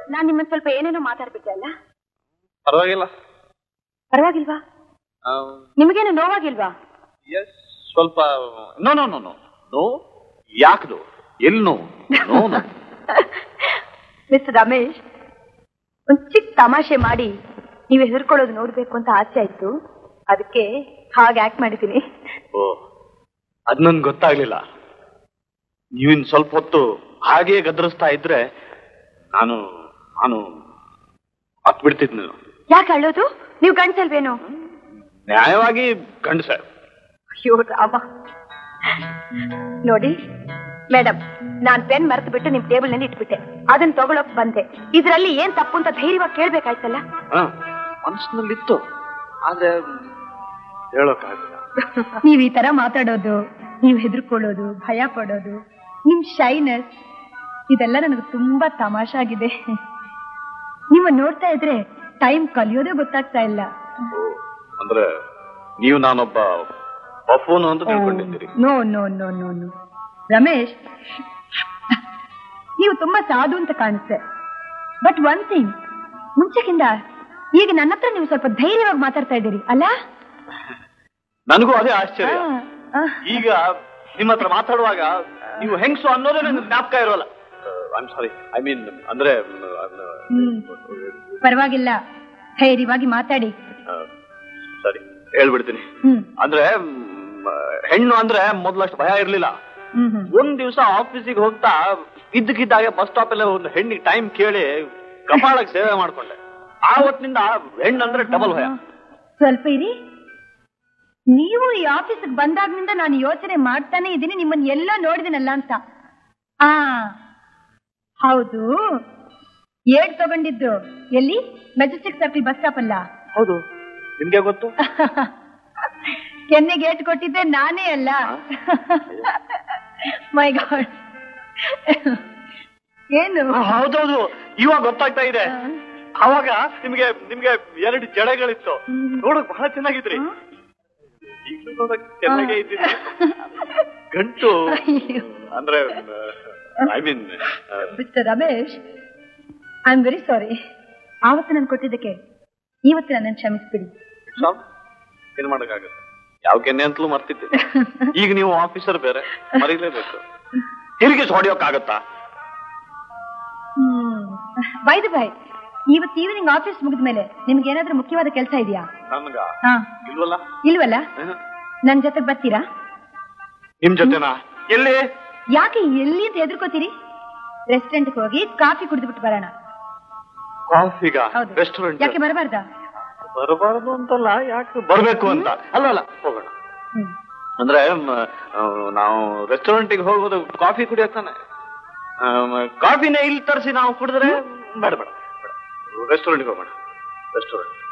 ನಾನ್ ನಿಮ್ಮನ್ನ ಸ್ವಲ್ಪ ಏನೇನೋ ಮಾತಾಡ್ಬಿಟ್ಟೆ ಅಲ್ಲ ಪರವಾಗಿಲ್ಲ ಪರವಾಗಿಲ್ವಾ ನಿಮಗೇನು ನೋವಾಗಿಲ್ವಾ ಎಸ್ ಸ್ವಲ್ಪ no no no no no ಯಾಕದು ಎಲ್ಲಿ ನೋವು ನೋ ನೋ ಮಿಸ್ಟರ್ ರಮೇಶ್ ಒಂದ್ ಚಿಕ್ಕ ತಮಾಷೆ ಮಾಡಿ ನೀವು ಹೆದರ್ಕೊಳ್ಳೋದು ನೋಡ್ಬೇಕು ಅಂತ ಆಸೆ ಆಯ್ತು ಅದಕ್ಕೆ ಹಾಗೆ ಆಕ್ಟ್ ಮಾಡಿದ್ದೀನಿ ಓ ಅದ್ ನನ್ಗೆ ಗೊತ್ತಾಗ್ಲಿಲ್ಲ ನೀವಿನ್ ಸ್ವಲ್ಪ ಹೊತ್ತು ಹಾಗೇ ಗದರಿಸ್ತಾ ಇದ್ರೆ ನಾನು ನಾನು ಹತ್ ಬಿಡ್ತಿದ್ನು ಯಾಕೆ ಅಳ್ಳೋದು ನೀವು ಗಂಡ್ಸಲ್ವೇನು ನ್ಯಾಯವಾಗಿ ಗಂಡಸ ಅಯ್ಯೋ ರಾಮ ನೋಡಿ ಮೇಡಮ್ ನಾನ್ ಪೆನ್ ಮರೆತು ಬಿಟ್ಟು ನಿಮ್ ಟೇಬಲ್ ನಲ್ಲಿ ಇಟ್ಬಿಟ್ಟೆ ಅದನ್ನ ತಗೊಳಕ್ ಬಂದೆ ಇದ್ರಲ್ಲಿ ಏನ್ ತಪ್ಪು ಅಂತ ಧೈರ್ಯವಾಗಿ ಕೇಳ್ಬೇಕಾಯ್ತಲ್ಲ ಮನಸ್ಸಿನಲ್ಲಿತ್ತು ಆದ್ರೆ ಹೇಳೋಕ್ಕಾಗಲ್ಲ ನೀವ್ ಈ ತರ ಮಾತಾಡೋದು ನೀವ್ ಹೆದರ್ಕೊಳ್ಳೋದು ಭಯ ಪಡೋದು ನಿಮ್ ಶೈನೆಸ್ ಇದೆಲ್ಲ ನನಗೆ ತುಂಬಾ ತಮಾಷಾಗಿದೆ ನಿಮ್ಮ ನೋಡ್ತಾ ಇದ್ರೆ ಟೈಮ್ ಕಲಿಯೋದೇ ಗೊತ್ತಾಗ್ತಾ ಇಲ್ಲ ಓ, ಅಂದ್ರೆ ನೀವು ನಾನೊಬ್ಬ ಬಫೂನು ಅಂತ ತಿಳ್ಕೊಂಡಿದ್ದೀರಿ no no no no no Ramesh ನೀವು ತುಂಬಾ ಸಾಧು ಅಂತ ಕಾಣಿಸ್ತೆ ಬಟ್ ಒನ್ ಥಿಂಗ್ ಮುಂಚೆಗಿಂತ ಈಗ ನನ್ನ ಹತ್ರ ನೀವು ಸ್ವಲ್ಪ ಧೈರ್ಯವಾಗಿ ಮಾತಾಡ್ತಾ ಇದ್ದೀರಿ ಅಲ್ಲ ನನಗೂ ಅದೇ ಆಶ್ಚರ್ಯ ಆ, ಆ. ಈಗ ನಿಮ್ಮ ಹತ್ರ ಮಾತಾಡುವಾಗ ನೀವು ಹೆಂಗ್ಸು ಅನ್ನೋದೇ ನನಗೆ ಜ್ಞಾಪಕ ಇರೋಲ್ಲ ಐ ಸಾರಿ ಐ ಮೀನ್ ಅಂದ್ರೆ ಹ್ಮ್. ಪರವಾಗಿಲ್ಲ ಧೈರ್ಯವಾಗಿ ಮಾತಾಡಿ ಆ, ಸರಿ ಹೇಳ್ಬಿಡ್ತೀನಿ ಹ್ಮ್ ಅಂದ್ರೆ ಮ್, ಹೆಣ್ಣು ಅಂದ್ರೆ ಮೊದ್ಲಷ್ಟು ಭಯ ಇರ್ಲಿಲ್ಲ ಹ್ಮ್ ಹ್ಮ್ ಒಂದ್ ದಿವಸ ಆಫೀಸಿಗೆ ಹೋಗ್ತಾ ಇದ್ದಕ್ಕಿದ್ದಾಗೆ ಬಸ್ ಸ್ಟಾಪ್ ಅಲ್ಲೇ ಒಂದು ಹೆಣ್ಣಿಗೆ ಟೈಮ್ ಕೇಳಿ ಕಪಾಳಕ್ಕೆ ಸೇವೆ ಮಾಡ್ಕೊಂಡೆ ಆವತ್ತಿನಿಂದ ಹೆಣ್ಣು ಅಂದ್ರೆ ಡಬಲ್ ಭಯ ಸ್ವಲ್ಪ ಇರಿ ನೀವು ಈ ಆಫೀಸ್ಗೆ ಬಂದಾಗ್ನಿಂದ ನಾನು ಯೋಚನೆ ಮಾಡ್ತಾನೆ ಇದ್ದೀನಿ ನಿಮ್ಮನ್ನ ಎಲ್ಲ ನೋಡಿದಿನಲ್ಲ ಅಂತ ಆ ಹೌದು ಏಡ್ ತಗೊಂಡಿದ್ದು ಎಲ್ಲಿ ಮೆಜೆಸ್ಟಿಕ್ ಸರ್ಕಲ್ ಬಸ್ ಸ್ಟಾಪ್ ಅಲ್ಲ ಹೌದು ನಿಮ್ಗೆ ಗೊತ್ತು ಕೆನ್ನೆಗೆ ಏಟ್ ಕೊಟ್ಟಿದ್ದೆ ನಾನೇ ಅಲ್ಲ ಮೈ ಗಾಡ್ ಏನು ಹೌದೌದು ಇವಾಗ ಗೊತ್ತಾಗ್ತಾ ಇದೆ ಅವಾಗ ನಿಮ್ಗೆ ನಿಮ್ಗೆ ಎರಡು ಜಡೆಗಳಿತ್ತು ನೋಡಕ್ ಬಹಳ ಚೆನ್ನಾಗಿದ್ರಿ ಈಗಲೂ ನೋಡಕ್ ಚೆನ್ನಾಗೇ ಇದ್ದೀನಿ ಗಂಟು ಅಯ್ಯೋ. ಅಂದ್ರೆ I mean mister Ramesh I am very sorry ಆವತ್ತು ನಾನು ಕೊಟ್ಟಿದ್ದಕ್ಕೆ ಇವತ್ತು ನನ್ನನ್ನು ಕ್ಷಮಿಸ್ಬಿಡಿ ಏನ್ ಮಾಡಕ್ಕಾಗತ್ತೆ ಯಾವ ಕೆನ್ನೆ ಅಂತಲೂ ಮರ್ತಿದ್ದೆ ಈಗ ನೀವು ಆಫೀಸರ್ ಬೇರೆ ಮರೀಲೇಬೇಕು ತಿರುಗಿ ಹೊಡಿಯೋಕ್ಕಾಗತ್ತಾ ಹ್ಮ್ ಬೈದ ಬೈ ಇವತ್ತು ಈವ್ನಿಂಗ್ ಆಫೀಸ್ ಮುಗಿದ ಮೇಲೆ ನಿಮ್ಗೆ ಏನಾದ್ರೂ ಮುಖ್ಯವಾದ ಕೆಲಸ ಇದೆಯಾ ನನ್ಗ ಹಾ ಇಲ್ವಲ್ಲ ಇಲ್ವಲ್ಲ ಏಹ್, ನನ್ ಜೊತೆ ಬರ್ತೀರಾ ನಿಮ್ ಜೊತೆನಾ ಎಲ್ಲಿ ಯಾಕೆ ಎಲ್ಲಿ ಅಂತ ಹೆದರ್ಕೋತೀರಿ ರೆಸ್ಟೋರೆಂಟ್ ಹೋಗಿ ಕಾಫಿ ಕುಡಿದ್ಬಿಟ್ಟು ಬರೋಣ ಕಾಫಿಗ ಹೌದು ರೆಸ್ಟೋರೆಂಟ್ ಯಾಕೆ ಬರಬಾರ್ದಾ ಬರಬಾರದು ಅಂತಲ್ಲ ಯಾಕೆ ಬರ್ಬೇಕು ಅಂತ ಅಲ್ಲ ಅಲ್ಲ ಹೋಗೋಣ ಹ್ಮ್ ಅಂದ್ರೆ ಮ್, ಆ, ನಾವು ರೆಸ್ಟೋರೆಂಟಿಗೆ ಹೋಗೋದು ಕಾಫಿ ಕುಡಿಯೋಕ್ ತಾನೆ ಕಾಫಿನೇ ಇಲ್ಲಿ ತರಿಸಿ ನಾವು ಕುಡಿದ್ರೆ ಬೇಡ ಬೇಡ ಬೇಡ ರೆಸ್ಟೋರೆಂಟ್ಗೆ ಹೋಗೋಣ ರೆಸ್ಟೋರೆಂಟ್